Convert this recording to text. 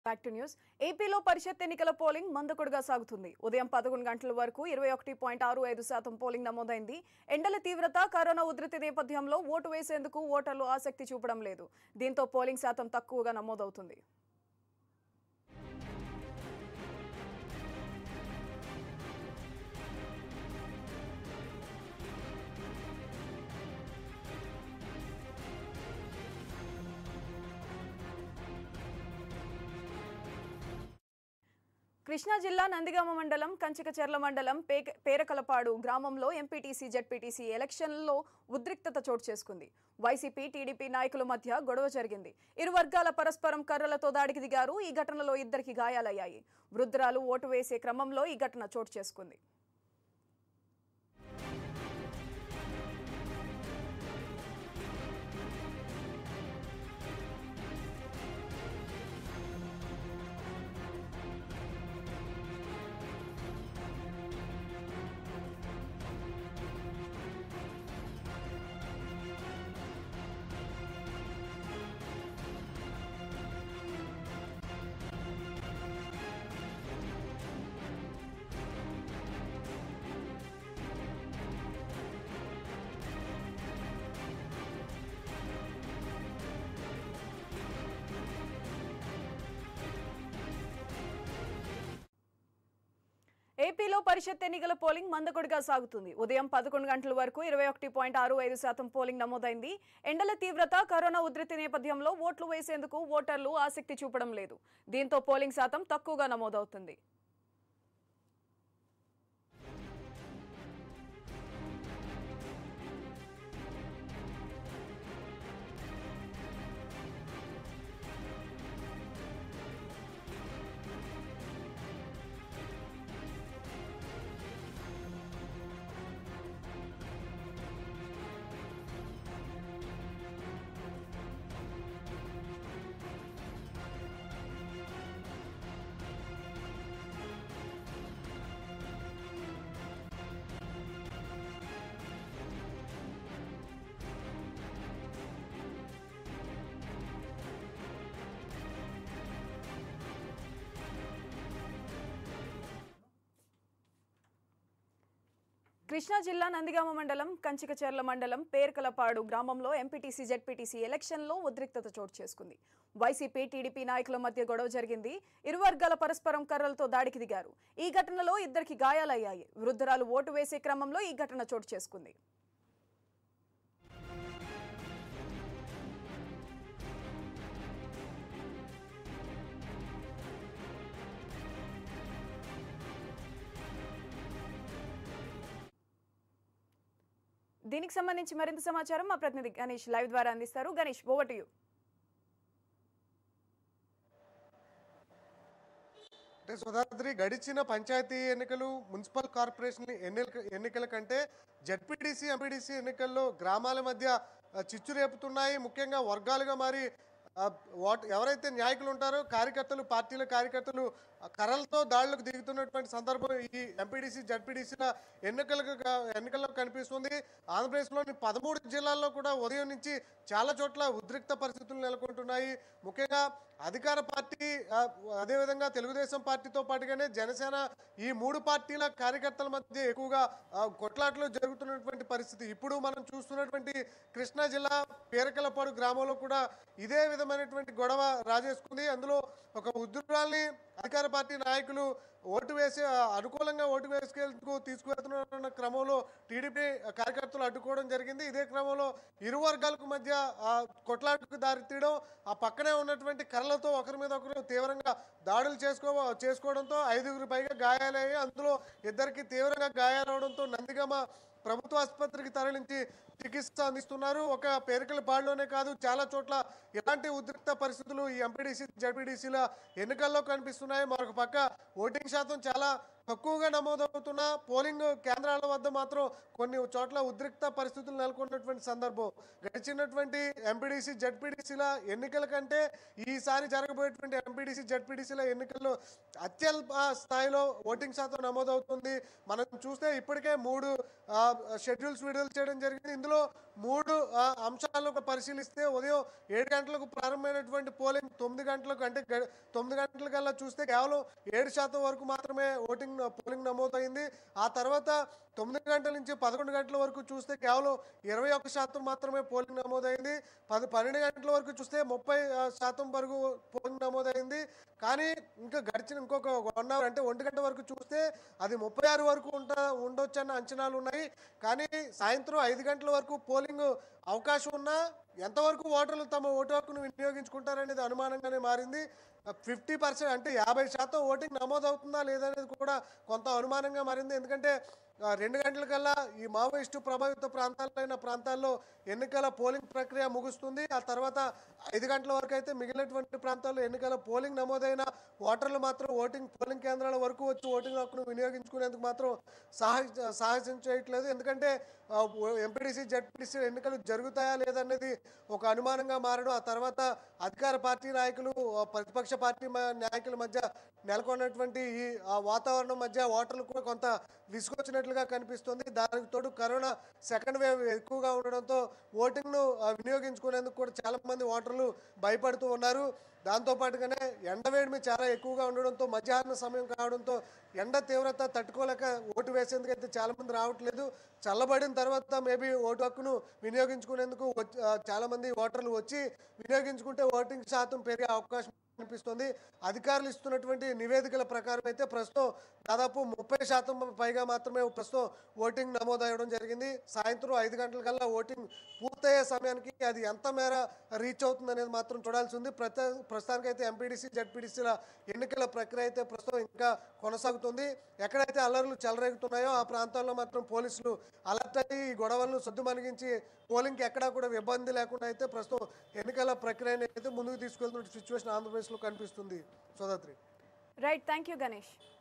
back to news ఏపీలో పరిషత్ ఎన్నికల polling మందకొడిగా సాగుతుంది ఉదయం పదకొండు గంటల వరకు ఇరవై ఒకటి పాయింట్ ఆరు ఐదు శాతం పోలింగ్ నమోదైంది ఎండల తీవ్రత కరోనా ఉధృతి నేపథ్యంలో ఓటు వేసేందుకు ఓటర్లు ఆసక్తి చూపడం లేదు దీంతో పోలింగ్ శాతం తక్కువగా నమోదవుతుంది కృష్ణా జిల్లా నందిగామ మండలం కంచికచెర్ల మండలం పేక- పేరకలపాడు గ్రామంలో ఎంపీటీసీ జడ్పీటీసీ ఎలక్షన్లలో ఉద్రిక్తత చోటు చేసుకుంది వైసీపీ టీడీపీ నాయకుల మధ్య గొడవ జరిగింది ఇరు వర్గాల పరస్పరం కర్రలతో దాడికి దిగారు ఈ ఘటనలో ఇద్దరికి గాయాలయ్యాయి వృద్ధురాలు ఓటు వేసే క్రమంలో ఈ ఘటన చోటు చేసుకుంది ఏపీలో పరిషత్ ఎన్నికల పోలింగ్ మందకొడిగా సాగుతుంది ఉదయం పదకొండు గంటల వరకు ఇరవై ఒకటి పాయింట్ ఆరు ఐదు శాతం పోలింగ్ నమోదైంది ఎండల తీవ్రత కరోనా ఉధృతి నేపథ్యంలో ఓట్లు వేసేందుకు ఓటర్లు ఆసక్తి చూపడం లేదు దీంతో పోలింగ్ శాతం తక్కువగా నమోదవుతుంది కృష్ణా జిల్లా నందిగామ మండలం కంచికచెర్ల మండలం పేర్కలపాడు గ్రామంలో ఎంపీటీసీ జెడ్పీటీసీ ఎలక్షన్లో ఉద్రిక్తత చోటు చేసుకుంది వైసీపీ టీడీపీ నాయకుల మధ్య గొడవ జరిగింది ఇరు వర్గాల పరస్పరం కర్రలతో దాడికి దిగారు ఈ ఘటనలో ఇద్దరికి గాయాలయ్యాయి వృద్ధురాలు ఓటు వేసే క్రమంలో ఈ ఘటన చోటు చేసుకుంది దీనికి సంబంధించి మరింత సమాచారం మా ప్రతినిధి గణేష్ లైవ్ ద్వారా అందిస్తారు గణేష్ ఓవర్ టు యూ అంటే సుధాద్రి గడిచిన పంచాయతీ ఎన్నికలు మున్సిపల్ కార్పొరేషన్ ఎన్నిక ఎన్నికల కంటే జడ్పీటీసీ ఎంపీటీసీ ఎన్నికల్లో గ్రామాల మధ్య ఆ, చిచ్చు రేపుతున్నాయి ముఖ్యంగా వర్గాలుగా మారి ఆ, వాట్ ఎవరైతే నాయకులు ఉంటారో కార్యకర్తలు పార్టీల కార్యకర్తలు ఆ, కర్రలతో దాడులకు దిగుతున్నటువంటి సందర్భం ఈ ఎంపీటీసీ జడ్పీటీసీల ఎన్నికలకు గా- ఎన్నికల్లో కనిపిస్తుంది ఆంధ్రప్రదేశ్లోని పదమూడు జిల్లాల్లో కూడా ఉదయం నుంచి చాలా చోట్ల ఉద్రిక్త పరిస్థితులు నెలకొంటున్నాయి ముఖ్యంగా అధికార పార్టీ ఆ, అదేవిధంగా తెలుగుదేశం పార్టీతో పాటుగానే జనసేన ఈ మూడు పార్టీల కార్యకర్తల మధ్య ఎక్కువగా ఆ, కొట్లాటలు జరుగుతున్నటువంటి పరిస్థితి ఇప్పుడు మనం చూస్తున్నటువంటి కృష్ణా జిల్లా పేరకలపాడు గ్రామంలో కూడా ఇదే విధమైనటువంటి గొడవ రాజేసుకుంది అందులో ఒక ఉద్యోగాల్ని అధికార పార్టీ నాయకులు ఓటు వేసి ఆ, అనుకూలంగా ఓటు వేసుకెళ్తూ తీసుకువెళ్తున్న క్రమంలో టీడీపీ కార్యకర్తలు అడ్డుకోవడం జరిగింది ఇదే క్రమంలో ఇరు వర్గాలకు మధ్య ఆ, కొట్లాటకు దారితీయడం ఆ పక్కనే ఉన్నటువంటి కర్రలతో ఒకరి మీద ఒకరు తీవ్రంగా దాడులు చేసుకో చేసుకోవడంతో ఐదుగురు పైగా గాయాలయ్యాయి అందులో ఇద్దరికి తీవ్రంగా గాయాలవడంతో నందిగామ ప్రభుత్వ ఆసుపత్రికి తరలించి చికిత్స అందిస్తున్నారు ఒక పేరికల పాడులోనే కాదు చాలా చోట్ల ఇలాంటి ఉద్రిక్త పరిస్థితులు ఈ ఎంపీడీసీ జడ్పీడీసీల ఎన్నికల్లో కనిపిస్తున్నాయి మరొక పక్క ఓటింగ్ శాతం చాలా తక్కువగా నమోదవుతున్న పోలింగ్ కేంద్రాల వద్ద మాత్రం కొన్ని చోట్ల ఉద్రిక్త పరిస్థితులు నెలకొన్నటువంటి సందర్భం గడిచినటువంటి ఎంపీడీసీ జడ్పీడీసీల ఎన్నికల కంటే ఈసారి జరగబోయేటువంటి ఎంపీడీసీ జడ్పీడీసీల ఎన్నికల్లో అత్యల్ప స్థాయిలో ఓటింగ్ శాతం నమోదవుతుంది మనం చూస్తే ఇప్పటికే మూడు ఆ, షెడ్యూల్స్ విడుదల చేయడం జరిగింది ఇందులో మూడు ఆ, అంశాలను పరిశీలిస్తే ఉదయం ఏడు గంటలకు ప్రారంభమైనటువంటి పోలింగ్ తొమ్మిది గంటలకు అంటే గ- తొమ్మిది గంటలకల్లా చూస్తే కేవలం ఏడు శాతం వరకు మాత్రమే ఓటింగ్ పోలింగ్ నమోదైంది ఆ తర్వాత తొమ్మిది గంటల నుంచి పదకొండు గంటల వరకు చూస్తే కేవలం ఇరవై ఒక్క శాతం మాత్రమే పోలింగ్ నమోదైంది పది పన్నెండు గంటల వరకు చూస్తే ముప్పై ఆ, శాతం వరకు పోలింగ్ నమోదైంది కానీ ఇంకా గడిచిన ఇంకొక వన్ అవర్ అంటే ఒంటి గంట వరకు చూస్తే అది ముప్పై ఆరు వరకు ఉంట ఉండొచ్చన్న అంచనాలు ఉన్నాయి కానీ సాయంత్రం ఐదు గంటల వరకు పోలింగ్ అవకాశం ఉన్నా ఎంతవరకు ఓటర్లు తమ ఓటు హక్కును వినియోగించుకుంటారనేది అనుమానంగానే మారింది ఫిఫ్టీ పర్సెంట్ అంటే యాభై శాతం ఓటింగ్ నమోదవుతుందా లేదనేది కూడా కొంత అనుమానంగా మారింది ఎందుకంటే ఆ, రెండు గంటలకల్లా ఈ మావోయిస్టు ప్రభావిత ప్రాంతాలైన ప్రాంతాల్లో ఎన్నికల పోలింగ్ ప్రక్రియ ముగుస్తుంది ఆ తర్వాత ఐదు గంటల వరకు అయితే మిగిలినటువంటి ప్రాంతాల్లో ఎన్నికల పోలింగ్ నమోదైన ఓటర్లు మాత్రం ఓటింగ్ పోలింగ్ కేంద్రాల వరకు వచ్చి ఓటింగ్ హక్కును వినియోగించుకునేందుకు మాత్రం సాహ సాహసం చేయట్లేదు ఎందుకంటే ఎంపీడీసీ జడ్పీడీసీ ఎన్నికలు జరుగుతాయా లేదనేది ఒక అనుమానంగా మారడం ఆ తర్వాత అధికార పార్టీ నాయకులు ఆ, ప్రతిపక్ష పార్టీ మ- నాయకుల మధ్య నెలకొన్నటువంటి ఈ ఆ, వాతావరణం మధ్య ఓటర్లు కూడా కొంత విసుగొచ్చినట్లుగా కనిపిస్తుంది దానికి తోడు కరోనా సెకండ్ వేవ్ ఎక్కువగా ఉండడంతో ఓటింగ్ను ఆ, వినియోగించుకునేందుకు కూడా చాలా మంది ఓటర్లు భయపడుతూ ఉన్నారు దాంతోపాటుగానే ఎండవేడిమి చాలా ఎక్కువగా ఉండడంతో మధ్యాహ్న సమయం కావడంతో ఎండ తీవ్రత తట్టుకోలేక ఓటు వేసేందుకు అయితే చాలా మంది రావట్లేదు చల్లబడిన తర్వాత మేబీ ఓటు హక్కును వినియోగించుకునేందుకు వచ్చి- ఆ, చాలా మంది ఓటర్లు వచ్చి వినియోగించుకుంటే ఓటింగ్ శాతం పెరిగే అవకాశం కనిపిస్తుంది అధికారులు ఇస్తున్నటువంటి నివేదికల ప్రకారం అయితే ప్రస్తుతం దాదాపు ముప్పై శాతం పైగా మాత్రమే ప్రస్తుతం ఓటింగ్ నమోదవడం జరిగింది సాయంత్రం ఐదు గంటల కల్లా ఓటింగ్ పూర్తయ్యే సమయానికి అది ఎంత మేర రీచ్ అవుతుంది అనేది మాత్రం చూడాల్సి ఉంది ప్రతి ప్రస్తుతానికి అయితే ఎంపీడీసీ జడ్పీడీసీల ఎన్నికల ప్రక్రియ అయితే ప్రస్తుతం ఇంకా కొనసాగుతుంది ఎక్కడైతే అల్లర్లు చెలరేగుతున్నాయో ఆ ప్రాంతాల్లో మాత్రం పోలీసులు అలర్ట్ అయ్యి ఈ గొడవలను సద్దుమణిగించి పోలింగ్కి ఎక్కడా కూడా ఇబ్బంది లేకుండా అయితే ప్రస్తుతం ఎన్నికల ప్రక్రియను అయితే ముందుకు తీసుకెళ్తున్న సిచ్యువేషన్ ఆంధ్రప్రదేశ్లో కనిపిస్తుంది సోదత్రి రైట్ థ్యాంక్ యూ గణేష్